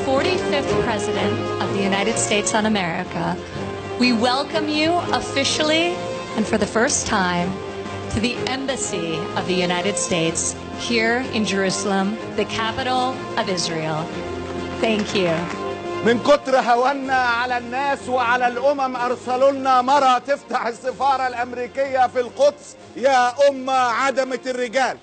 45th President of the United States on America, we welcome you officially and for the first time to the Embassy of the United States here in Jerusalem, the capital of Israel. Thank you. من كتر هوانا على الناس وعلى الأمم أرسلوا لنا مرة تفتح السفارة الأمريكية في القدس يا أمة عدمة الرجال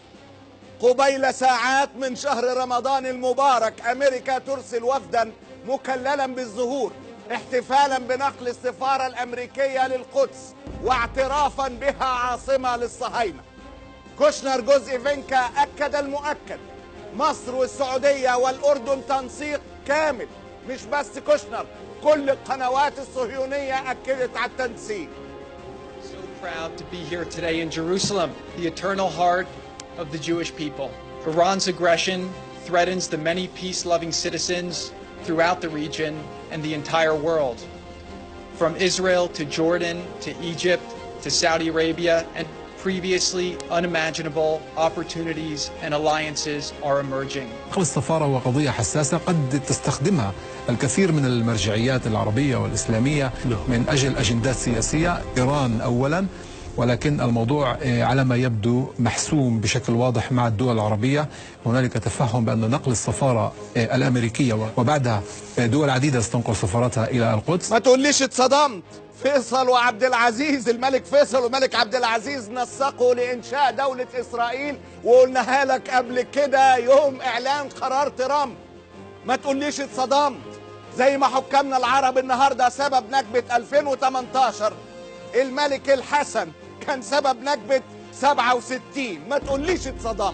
قبيل ساعات من شهر رمضان المبارك أمريكا ترسل وفدا مكللا بالظهور احتفالا بنقل السفارة الأمريكية للقدس واعترافا بها عاصمة للصهاينة كوشنر جزء فينكا أكد المؤكد مصر والسعودية والأردن تنسيق كامل مش بس كوشنر كل القنوات الصهيونية أكدت على التنسيق So proud to be here today in Jerusalem, the eternal heart of the Jewish people. Iran's aggression threatens the many peace loving citizens throughout the region and the entire world. From Israel to Jordan to Egypt to Saudi Arabia and previously unimaginable opportunities and alliances are emerging. نقل السفارة هو قضية حساسة قد تستخدمها الكثير من المرجعيات العربية والإسلامية من أجل أجندات سياسية إيران أولا ولكن الموضوع آه، على ما يبدو محسوم بشكل واضح مع الدول العربية هنالك تفهم بأن نقل السفارة آه، الأمريكية وبعدها آه، دول عديدة ستنقل سفارتها إلى القدس ما تقوليش اتصدمت فيصل وعبد العزيز الملك فيصل وملك عبد العزيز نسقوا لإنشاء دولة إسرائيل وقلناها لك قبل كده يوم إعلان قرار ترامب ما تقوليش اتصدمت زي ما حكامنا العرب النهارده سبب نكبة 2018 الملك الحسن كان سبب نكبة 67 ما تقوليش اتصدمت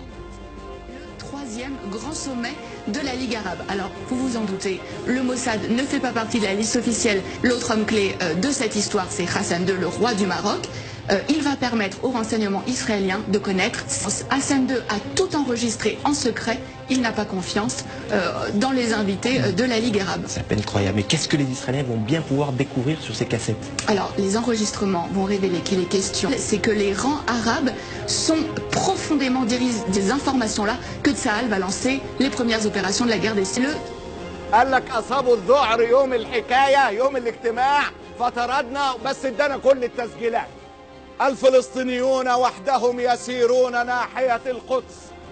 Le troisième grand sommet de la Ligue arabe. Alors, vous vous en doutez, le Mossad ne fait pas partie de la liste officielle. L'autre homme clé euh, de cette histoire, c'est Hassan II, le roi du Maroc. Euh, il va permettre aux renseignements israéliens de connaître. Hassan II a tout enregistré en secret. Il n'a pas confiance euh, dans les invités euh, de la Ligue arabe. C'est à peine croyable. Mais qu'est-ce que les Israéliens vont bien pouvoir découvrir sur ces cassettes Alors, les enregistrements vont révéler qu'il est question, c'est que les rangs arabes sont profondément dirigés des informations-là que Tsahal va lancer les premières opérations de la guerre des Syriens. قال لك اصابوا الذعر يوم الحكايه يوم الاجتماع فطردنا بس ادانا كل التسجيلات الفلسطينيون وحدهم يسيرون ناحيه القدس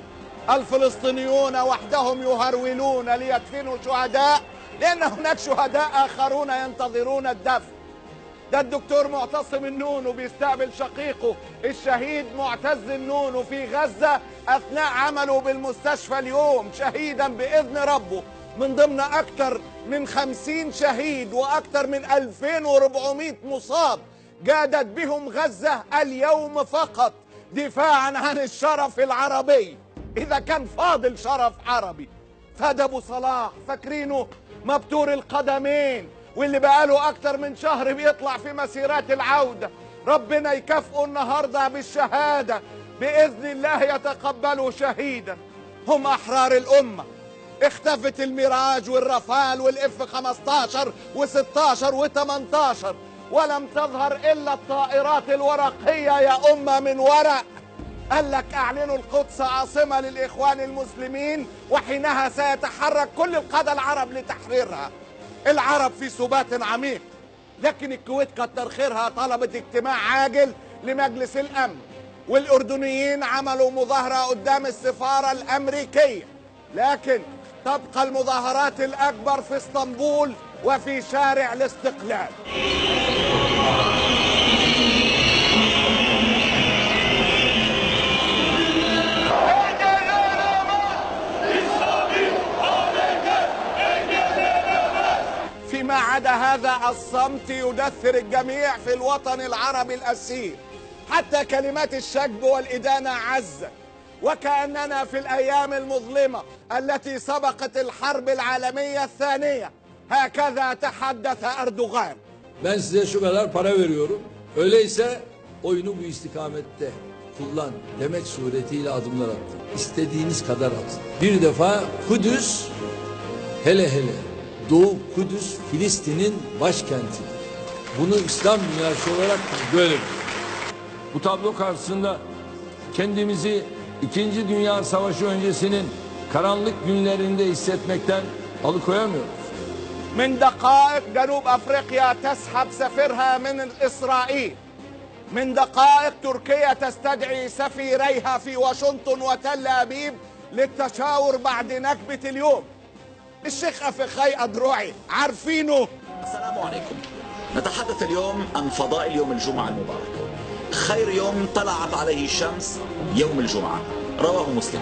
الفلسطينيون وحدهم يهرولون ليدفنوا شهداء لان هناك شهداء اخرون ينتظرون الدفن ده الدكتور معتصم النونو بيستقبل شقيقه الشهيد معتز النونو في غزة أثناء عمله بالمستشفى اليوم شهيدا بإذن ربه من ضمن أكثر من خمسين شهيد وأكثر من 2400 مصاب جادت بهم غزة اليوم فقط دفاعا عن الشرف العربي إذا كان فاضل شرف عربي فدى أبو صلاح فاكرينه مبتور القدمين واللي بقاله أكتر من شهر بيطلع في مسيرات العودة ربنا يكافئه النهاردة بالشهادة بإذن الله يتقبله شهيدا هم أحرار الأمة اختفت الميراج والرافال والاف 15 و16 و18 ولم تظهر الا الطائرات الورقيه يا امه من ورق قال لك اعلنوا القدس عاصمه للاخوان المسلمين وحينها سيتحرك كل القاده العرب لتحريرها العرب في سبات عميق لكن الكويت كتر خيرها طلبت اجتماع عاجل لمجلس الامن والاردنيين عملوا مظاهره قدام السفاره الامريكيه لكن تبقى المظاهرات الاكبر في اسطنبول وفي شارع الاستقلال فيما عدا هذا الصمت يدثر الجميع في الوطن العربي الأسير حتى كلمات الشجب والإدانة عزت وكأننا في الأيام المظلمة التي سبقت الحرب العالمية الثانية هكذا تحدث أردوغان Ben size şu kadar para veriyorum. Öyleyse oyunu bu istikamette kullan demek suretiyle adımlar attım. İstediğiniz kadar atın. Bir defa Kudüs hele hele Doğu Kudüs Filistin'in başkentidir. Bunu İslam dünyası olarak böyle Bu tablo karşısında kendimizi İkinci Dünya Savaşı öncesinin karanlık günlerinde hissetmekten Alıkoyamıyoruz. من دقائق جنوب افريقيا تسحب سفيرها من اسرائيل من دقائق تركيا تستدعي سفيريها في واشنطن وتل ابيب للتشاور بعد نكبه اليوم الشيخ افخاي ادروعي عارفينه السلام عليكم نتحدث اليوم عن فضائل يوم الجمعة المبارك خير يوم طلعت عليه الشمس يوم الجمعة رواه مسلم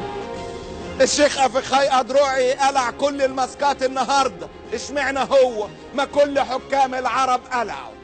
الشيخ افخاي ادروعي قلع كل الماسكات النهارده اشمعنى هو ما كل حكام العرب قلعوا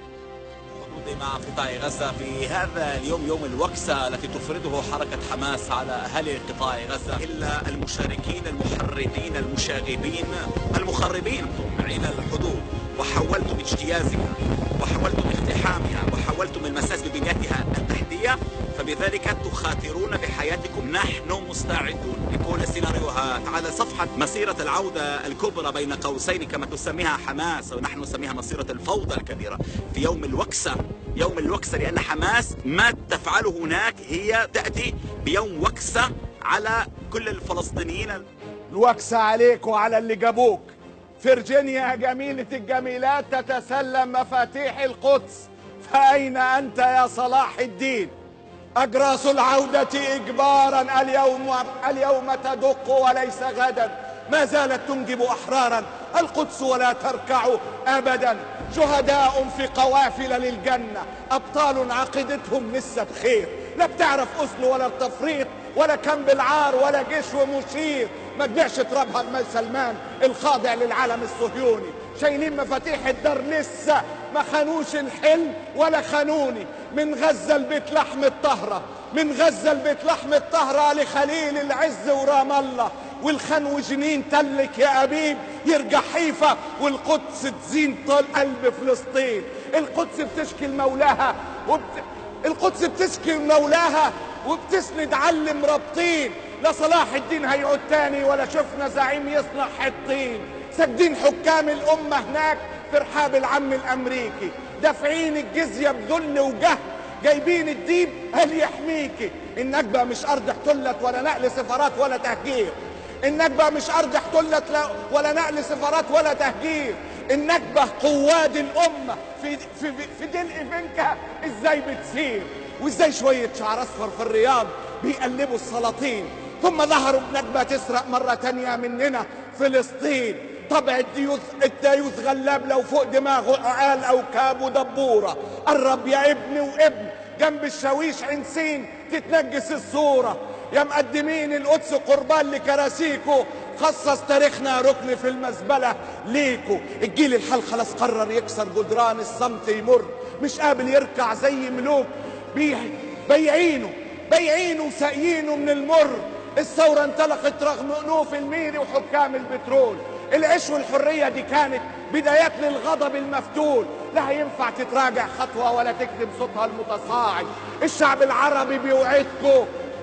حدود مع قطاع غزة في هذا اليوم يوم الوكسة التي تفرضه حركة حماس على أهالي قطاع غزة إلا المشاركين المحرضين المشاغبين المخربين طمعين الحدود وحاولتم اجتيازها وحاولتم اقتحامها وحاولتم المساس ببنيتها التحتية فبذلك تخاطرون بحياتكم نحن مستعدون لكل السيناريوهات على صفحة مسيرة العودة الكبرى بين قوسين كما تسميها حماس ونحن نسميها مسيرة الفوضى الكبيرة في يوم الوكسة يوم الوكسة لأن حماس ما تفعله هناك هي تأتي بيوم وكسة على كل الفلسطينيين الوكسة عليك وعلى اللي جابوك فرجينيا جميلة الجميلات تتسلم مفاتيح القدس فأين أنت يا صلاح الدين أجراس العودة إجبارا اليوم اليوم تدق وليس غدا ما زالت تنجب أحرارا القدس ولا تركع أبدا شهداء في قوافل للجنة أبطال عقيدتهم لسه بخير لا بتعرف أصل ولا التفريط ولا كم بالعار ولا جيش ومشير ما تبيعش ترابها المال سلمان الخاضع للعالم الصهيوني شايلين مفاتيح الدار لسه ما خانوش الحلم ولا خانوني من غزة البيت لحم الطهرة من غزة البيت لحم الطهرة لخليل العز ورام الله والخان وجنين تلك يا أبيب يرجع حيفا والقدس تزين طال قلب فلسطين القدس بتشكي لمولاها وبت... القدس بتشكي لمولاها وبتسند علم رابطين لا صلاح الدين هيعود تاني ولا شفنا زعيم يصنع حطين ساجدين حكام الأمة هناك في رحاب العم الأمريكي دافعين الجزية بذل وجهد جايبين الديب هل يحميكي النكبة مش أرض احتلت ولا نقل سفارات ولا تهجير النكبة مش أرض احتلت لا- ولا نقل سفارات ولا تهجير النكبة قواد الأمة في في في دلق فينكا ازاي بتسير وازاي شوية شعر أصفر في الرياض بيقلبوا السلاطين ثم ظهروا بنكبة تسرق مرة تانية مننا فلسطين طبع الديوث الديوث غلاب لو فوق دماغه عقال أو كاب ودبورة قرب يا ابني وابن جنب الشاويش عنسين تتنجس الصورة يا مقدمين القدس قربان لكراسيكو خصص تاريخنا ركن في المزبلة ليكو الجيل الحال خلاص قرر يكسر جدران الصمت يمر مش قابل يركع زي ملوك بي- بيعينه بيعينه وساقيينه من المر الثورة انطلقت رغم أنوف الميري وحكام البترول العيش والحرية دي كانت بدايات للغضب المفتول لا هينفع تتراجع خطوة ولا تكتم صوتها المتصاعد الشعب العربي بيوعدكم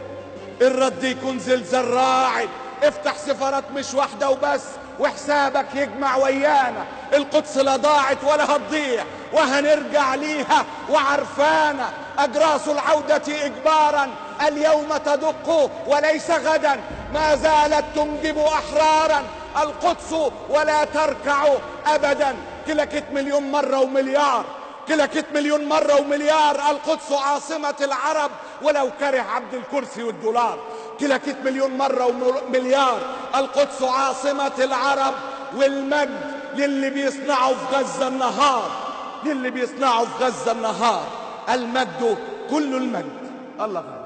الرد يكون زلزال راعد افتح سفارات مش واحدة وبس وحسابك يجمع ويانا القدس لا ضاعت ولا هتضيع وهنرجع ليها وعرفانا أجراس العودة إجبارا اليوم تدق وليس غدا ما زالت تنجب أحرارا القدس ولا تركع أبدا كلكت مليون مرة ومليار كلكت مليون مرة ومليار القدس عاصمة العرب ولو كره عبد الكرسي والدولار كلكت مليون مرة ومليار القدس عاصمة العرب والمجد للي بيصنعوا في غزة النهار للي بيصنعوا في غزة النهار المجد كل المجد الله غالب